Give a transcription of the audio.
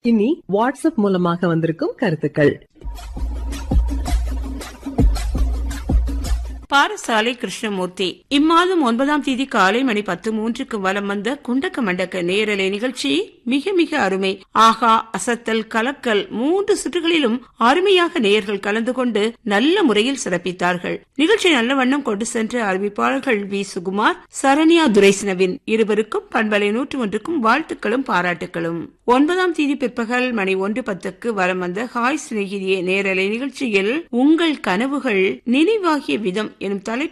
இனி வாட்ஸ்அப் மூலமாக வந்திருக்கும் கருத்துக்கள் பாரசாலை கிருஷ்ணமூர்த்தி இம்மாதம் ஒன்பதாம் தேதி காலை மணி பத்து மூன்றுக்கு வலம் வந்த குண்டக்க மண்டக்க நேரலை நிகழ்ச்சி மிக மிக அருமை ஆகா அசத்தல் கலக்கல் மூன்று சுற்றுகளிலும் அருமையாக நேயர்கள் கலந்து கொண்டு நல்ல முறையில் சிறப்பித்தார்கள் நிகழ்ச்சி நல்ல வண்ணம் கொண்டு சென்ற அறிவிப்பாளர்கள் வி சுகுமார் சரண்யா துரைசினவின் இருவருக்கும் பண்பலை நூற்று ஒன்றுக்கும் வாழ்த்துக்களும் பாராட்டுகளும் ஒன்பதாம் தேதி பிற்பகல் மணி ஒன்று பத்துக்கு வலம் வந்த ஹாய் சிநேகிதியே நேரலை நிகழ்ச்சியில் உங்கள் கனவுகள் நினைவாகிய விதம் எனும் தலைப்பு